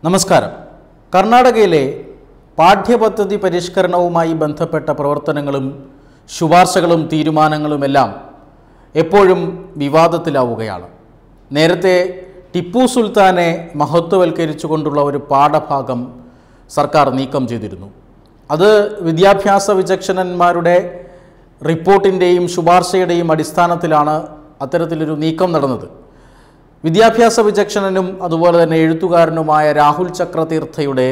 നമസ്കാരം കർണാടകയിലെ പാഠ്യപദ്ധതി പരിഷ്കരണവുമായി ബന്ധപ്പെട്ട പ്രവർത്തനങ്ങളും ശുപാർശകളും തീരുമാനങ്ങളുമെല്ലാം എപ്പോഴും വിവാദത്തിലാവുകയാണ് നേരത്തെ ടിപ്പു സുൽത്താനെ മഹത്വവൽക്കരിച്ചുകൊണ്ടുള്ള ഒരു പാഠഭാഗം സർക്കാർ നീക്കം ചെയ്തിരുന്നു അത് വിദ്യാഭ്യാസ വിചക്ഷണന്മാരുടെ റിപ്പോർട്ടിൻ്റെയും ശുപാർശയുടെയും അടിസ്ഥാനത്തിലാണ് അത്തരത്തിലൊരു നീക്കം നടന്നത് വിദ്യാഭ്യാസ വിചക്ഷണനും അതുപോലെ തന്നെ എഴുത്തുകാരനുമായ രാഹുൽ ചക്രതീർത്ഥയുടെ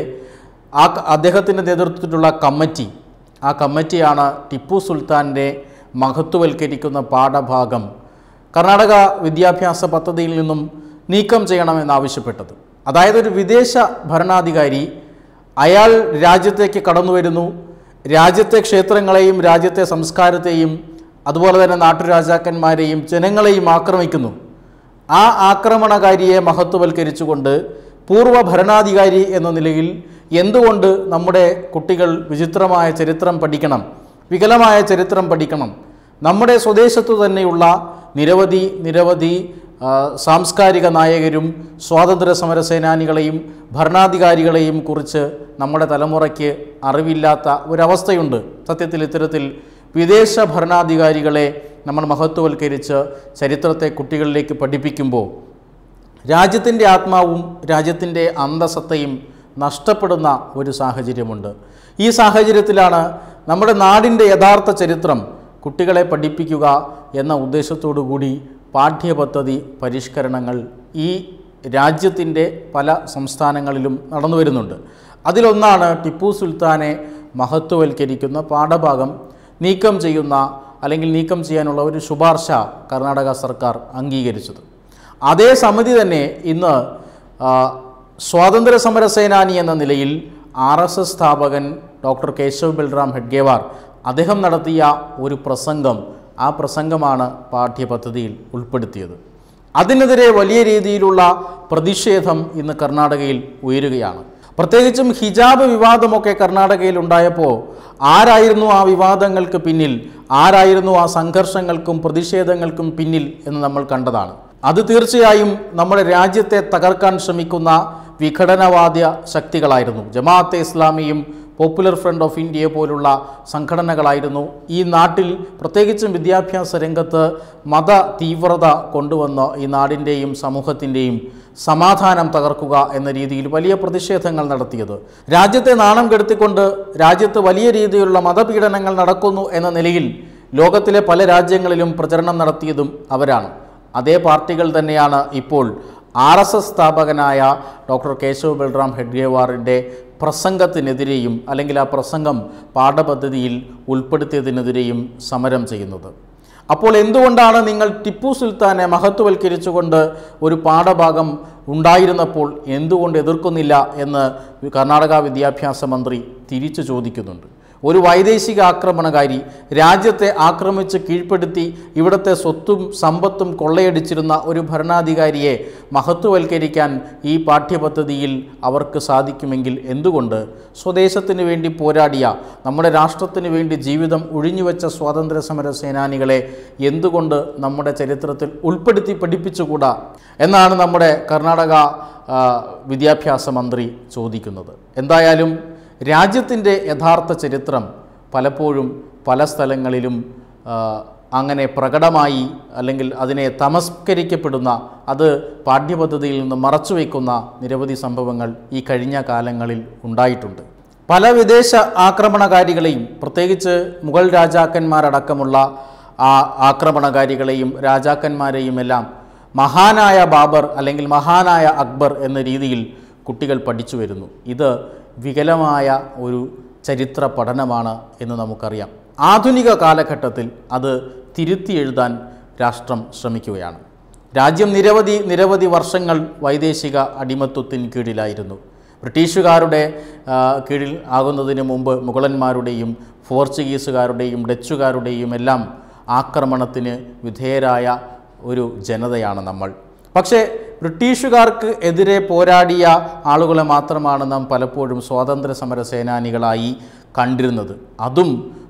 ആ ക- അദ്ദേഹത്തിൻ്റെ നേതൃത്വത്തിലുള്ള കമ്മിറ്റി ആ കമ്മിറ്റിയാണ് ടിപ്പു സുൽത്താൻ്റെ മഹത്വവൽക്കരിക്കുന്ന പാഠഭാഗം കർണാടക വിദ്യാഭ്യാസ പദ്ധതിയിൽ നിന്നും നീക്കം ചെയ്യണമെന്നാവശ്യപ്പെട്ടത് അതായത് ഒരു വിദേശ ഭരണാധികാരി അയാൾ രാജ്യത്തേക്ക് കടന്നു വരുന്നു രാജ്യത്തെ ക്ഷേത്രങ്ങളെയും രാജ്യത്തെ സംസ്കാരത്തെയും അതുപോലെ തന്നെ നാട്ടുരാജാക്കന്മാരെയും ജനങ്ങളെയും ആക്രമിക്കുന്നു ആ ആക്രമണകാരിയെ മഹത്വവൽക്കരിച്ചുകൊണ്ട് പൂർവ്വ ഭരണാധികാരി എന്ന നിലയിൽ എന്തുകൊണ്ട് നമ്മുടെ കുട്ടികൾ വിചിത്രമായ ചരിത്രം പഠിക്കണം വികലമായ ചരിത്രം പഠിക്കണം നമ്മുടെ സ്വദേശത്തു തന്നെയുള്ള നിരവധി നിരവധി ആ, സാംസ്കാരിക നായകരും സ്വാതന്ത്ര്യ സമര സേനാനികളെയും ഭരണാധികാരികളെയും കുറിച്ച് നമ്മുടെ തലമുറയ്ക്ക് അറിവില്ലാത്ത ഒരവസ്ഥയുണ്ട് സത്യത്തിൽ ഇത്തരത്തിൽ വിദേശ ഭരണാധികാരികളെ നമ്മൾ മഹത്വവൽക്കരിച്ച് ചരിത്രത്തെ കുട്ടികളിലേക്ക് പഠിപ്പിക്കുമ്പോൾ രാജ്യത്തിൻ്റെ ആത്മാവും രാജ്യത്തിൻ്റെ അന്തസത്തയും നഷ്ടപ്പെടുന്ന ഒരു സാഹചര്യമുണ്ട് ഈ സാഹചര്യത്തിലാണ് നമ്മുടെ നാടിൻ്റെ യഥാർത്ഥ ചരിത്രം കുട്ടികളെ പഠിപ്പിക്കുക എന്ന ഉദ്ദേശത്തോടു കൂടി പാഠ്യപദ്ധതി പരിഷ്കരണങ്ങൾ ഈ രാജ്യത്തിൻ്റെ പല സംസ്ഥാനങ്ങളിലും നടന്നു വരുന്നുണ്ട് അതിലൊന്നാണ് ടിപ്പു സുൽത്താനെ മഹത്വവൽക്കരിക്കുന്ന പാഠഭാഗം നീക്കം ചെയ്യുന്ന അല്ലെങ്കിൽ നീക്കം ചെയ്യാനുള്ള ഒരു ശുപാർശ കർണാടക സർക്കാർ അംഗീകരിച്ചത് അതേ സമിതി തന്നെ ഇന്ന് ആ, സ്വാതന്ത്ര്യ സമര സേനാനി എന്ന നിലയിൽ ആർ എസ് എസ് സ്ഥാപകൻ ഡോക്ടർ കേശവ് ബൽറാം ഹെഡ്ഗേവാർ അദ്ദേഹം നടത്തിയ ഒരു പ്രസംഗം ആ പ്രസംഗമാണ് പാഠ്യപദ്ധതിയിൽ ഉൾപ്പെടുത്തിയത് അതിനെതിരെ വലിയ രീതിയിലുള്ള പ്രതിഷേധം ഇന്ന് കർണാടകയിൽ ഉയരുകയാണ് പ്രത്യേകിച്ചും ഹിജാബ് വിവാദമൊക്കെ കർണാടകയിൽ ഉണ്ടായപ്പോൾ ആരായിരുന്നു ആ വിവാദങ്ങൾക്ക് പിന്നിൽ ആരായിരുന്നു ആ സംഘർഷങ്ങൾക്കും പ്രതിഷേധങ്ങൾക്കും പിന്നിൽ എന്ന് നമ്മൾ കണ്ടതാണ് അത് തീർച്ചയായും നമ്മുടെ രാജ്യത്തെ തകർക്കാൻ ശ്രമിക്കുന്ന വിഘടനവാദ്യ ശക്തികളായിരുന്നു ജമാഅത്തെ ഇസ്ലാമിയും പോപ്പുലർ ഫ്രണ്ട് ഓഫ് ഇന്ത്യയെ പോലുള്ള സംഘടനകളായിരുന്നു ഈ നാട്ടിൽ പ്രത്യേകിച്ചും വിദ്യാഭ്യാസ രംഗത്ത് മത തീവ്രത കൊണ്ടുവന്ന് ഈ നാടിൻ്റെയും സമൂഹത്തിൻ്റെയും സമാധാനം തകർക്കുക എന്ന രീതിയിൽ വലിയ പ്രതിഷേധങ്ങൾ നടത്തിയത് രാജ്യത്തെ നാണം കെടുത്തിക്കൊണ്ട് രാജ്യത്ത് വലിയ രീതിയിലുള്ള മതപീഡനങ്ങൾ നടക്കുന്നു എന്ന നിലയിൽ ലോകത്തിലെ പല രാജ്യങ്ങളിലും പ്രചരണം നടത്തിയതും അവരാണ് അതേ പാർട്ടികൾ തന്നെയാണ് ഇപ്പോൾ ആർ എസ് എസ് സ്ഥാപകനായ ഡോക്ടർ കേശവ് ബൽറാം ഹെഡ്ഗേവാറിൻ്റെ പ്രസംഗത്തിനെതിരെയും അല്ലെങ്കിൽ ആ പ്രസംഗം പാഠപദ്ധതിയിൽ ഉൾപ്പെടുത്തിയതിനെതിരെയും സമരം ചെയ്യുന്നത് അപ്പോൾ എന്തുകൊണ്ടാണ് നിങ്ങൾ ടിപ്പു സുൽത്താനെ മഹത്വവൽക്കരിച്ചുകൊണ്ട് ഒരു പാഠഭാഗം ഉണ്ടായിരുന്നപ്പോൾ എന്തുകൊണ്ട് എതിർക്കുന്നില്ല എന്ന് കർണാടക വിദ്യാഭ്യാസ മന്ത്രി തിരിച്ചു ചോദിക്കുന്നുണ്ട് ഒരു വൈദേശിക ആക്രമണകാരി രാജ്യത്തെ ആക്രമിച്ച് കീഴ്പ്പെടുത്തി ഇവിടുത്തെ സ്വത്തും സമ്പത്തും കൊള്ളയടിച്ചിരുന്ന ഒരു ഭരണാധികാരിയെ മഹത്വവൽക്കരിക്കാൻ ഈ പാഠ്യപദ്ധതിയിൽ അവർക്ക് സാധിക്കുമെങ്കിൽ എന്തുകൊണ്ട് സ്വദേശത്തിന് വേണ്ടി പോരാടിയ നമ്മുടെ രാഷ്ട്രത്തിന് വേണ്ടി ജീവിതം ഒഴിഞ്ഞുവെച്ച സ്വാതന്ത്ര്യ സമര സേനാനികളെ എന്തുകൊണ്ട് നമ്മുടെ ചരിത്രത്തിൽ ഉൾപ്പെടുത്തി പഠിപ്പിച്ചുകൂടാ എന്നാണ് നമ്മുടെ കർണാടക ആ, വിദ്യാഭ്യാസ മന്ത്രി ചോദിക്കുന്നത് എന്തായാലും രാജ്യത്തിൻ്റെ യഥാർത്ഥ ചരിത്രം പലപ്പോഴും പല സ്ഥലങ്ങളിലും ആ, അങ്ങനെ പ്രകടമായി അല്ലെങ്കിൽ അതിനെ തമസ്കരിക്കപ്പെടുന്ന അത് പാഠ്യപദ്ധതിയിൽ നിന്ന് മറച്ചുവെക്കുന്ന നിരവധി സംഭവങ്ങൾ ഈ കഴിഞ്ഞ കാലങ്ങളിൽ ഉണ്ടായിട്ടുണ്ട് പല വിദേശ ആക്രമണകാരികളെയും പ്രത്യേകിച്ച് മുഗൾ രാജാക്കന്മാരടക്കമുള്ള ആ ആക്രമണകാരികളെയും രാജാക്കന്മാരെയും എല്ലാം മഹാനായ ബാബർ അല്ലെങ്കിൽ മഹാനായ അക്ബർ എന്ന രീതിയിൽ കുട്ടികൾ പഠിച്ചു വരുന്നു ഇത് വികലമായ ഒരു ചരിത്ര പഠനമാണ് എന്ന് നമുക്കറിയാം ആധുനിക കാലഘട്ടത്തിൽ അത് തിരുത്തി എഴുതാൻ രാഷ്ട്രം ശ്രമിക്കുകയാണ് രാജ്യം നിരവധി നിരവധി വർഷങ്ങൾ വൈദേശിക അടിമത്വത്തിന് കീഴിലായിരുന്നു ബ്രിട്ടീഷുകാരുടെ ആ, കീഴിൽ ആകുന്നതിന് മുമ്പ് മുഗളന്മാരുടെയും പോർച്ചുഗീസുകാരുടെയും ഡച്ചുകാരുടെയും എല്ലാം ആക്രമണത്തിന് വിധേയരായ ഒരു ജനതയാണ് നമ്മൾ പക്ഷേ ബ്രിട്ടീഷുകാർക്ക് എതിരെ പോരാടിയ ആളുകളെ മാത്രമാണ് നാം പലപ്പോഴും സ്വാതന്ത്ര്യ സമര സേനാനികളായി കണ്ടിരുന്നത് അതും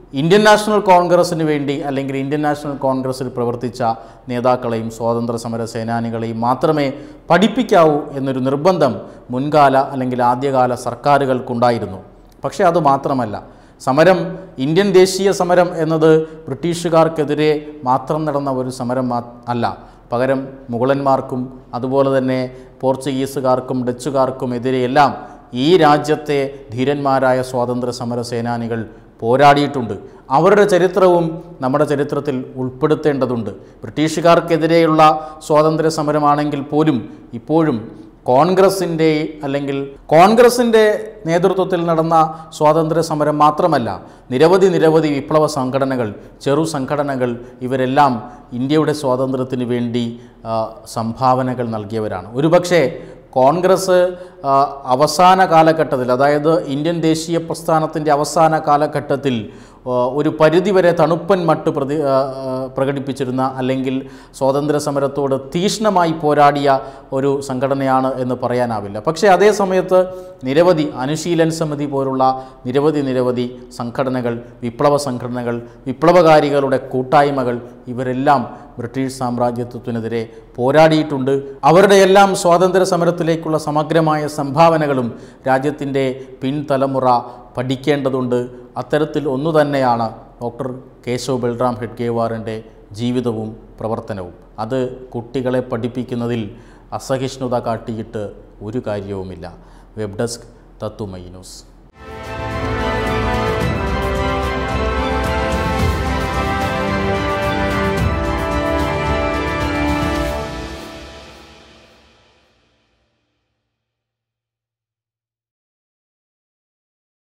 ഇന്ത്യൻ നാഷണൽ കോൺഗ്രസ്സിന് വേണ്ടി അല്ലെങ്കിൽ ഇന്ത്യൻ നാഷണൽ കോൺഗ്രസ്സിൽ പ്രവർത്തിച്ച നേതാക്കളെയും സ്വാതന്ത്ര്യ സമര സേനാനികളെയും മാത്രമേ പഠിപ്പിക്കാവൂ എന്നൊരു നിർബന്ധം മുൻകാല അല്ലെങ്കിൽ ആദ്യകാല സർക്കാരുകൾക്കുണ്ടായിരുന്നു പക്ഷേ അത് മാത്രമല്ല സമരം ഇന്ത്യൻ ദേശീയ സമരം എന്നത് ബ്രിട്ടീഷുകാർക്കെതിരെ മാത്രം നടന്ന ഒരു സമരം മാ അല്ല പകരം മുഗളന്മാർക്കും അതുപോലെ തന്നെ പോർച്ചുഗീസുകാർക്കും ഡച്ചുകാർക്കും എതിരെയെല്ലാം ഈ രാജ്യത്തെ ധീരന്മാരായ സ്വാതന്ത്ര്യ സമര സേനാനികൾ പോരാടിയിട്ടുണ്ട് അവരുടെ ചരിത്രവും നമ്മുടെ ചരിത്രത്തിൽ ഉൾപ്പെടുത്തേണ്ടതുണ്ട് ബ്രിട്ടീഷുകാർക്കെതിരെയുള്ള സ്വാതന്ത്ര്യ സമരമാണെങ്കിൽ പോലും ഇപ്പോഴും കോൺഗ്രസിൻ്റെ അല്ലെങ്കിൽ കോൺഗ്രസിൻ്റെ നേതൃത്വത്തിൽ നടന്ന സ്വാതന്ത്ര്യ സമരം മാത്രമല്ല നിരവധി നിരവധി വിപ്ലവ സംഘടനകൾ ചെറു സംഘടനകൾ ഇവരെല്ലാം ഇന്ത്യയുടെ സ്വാതന്ത്ര്യത്തിന് വേണ്ടി ആ, സംഭാവനകൾ നൽകിയവരാണ് ഒരുപക്ഷെ കോൺഗ്രസ് ആ, അവസാന കാലഘട്ടത്തിൽ അതായത് ഇന്ത്യൻ ദേശീയ പ്രസ്ഥാനത്തിൻ്റെ അവസാന കാലഘട്ടത്തിൽ ആ, ഒരു പരിധിവരെ തണുപ്പൻ മട്ട് പ്രതി ആ, ആ, പ്രകടിപ്പിച്ചിരുന്ന അല്ലെങ്കിൽ സ്വാതന്ത്ര്യ സമരത്തോട് തീക്ഷ്ണമായി പോരാടിയ ഒരു സംഘടനയാണ് എന്ന് പറയാനാവില്ല പക്ഷേ അതേ സമയത്ത് നിരവധി അനുശീലൻ സമിതി പോലുള്ള നിരവധി നിരവധി സംഘടനകൾ വിപ്ലവ സംഘടനകൾ വിപ്ലവകാരികളുടെ കൂട്ടായ്മകൾ ഇവരെല്ലാം ബ്രിട്ടീഷ് സാമ്രാജ്യത്വത്തിനെതിരെ പോരാടിയിട്ടുണ്ട് അവരുടെ എല്ലാം സ്വാതന്ത്ര്യ സമരത്തിലേക്കുള്ള സമഗ്രമായ സംഭാവനകളും രാജ്യത്തിൻ്റെ പിൻതലമുറ പഠിക്കേണ്ടതുണ്ട് അത്തരത്തിൽ ഒന്നു തന്നെയാണ് ഡോക്ടർ കേശവ് ബൽറാം ഹെഡ്ഗേവാറിൻ്റെ ജീവിതവും പ്രവർത്തനവും അത് കുട്ടികളെ പഠിപ്പിക്കുന്നതിൽ അസഹിഷ്ണുത കാട്ടിയിട്ട് ഒരു കാര്യവുമില്ല വെബ് ഡെസ്ക് തത്തുമൈ ന്യൂസ്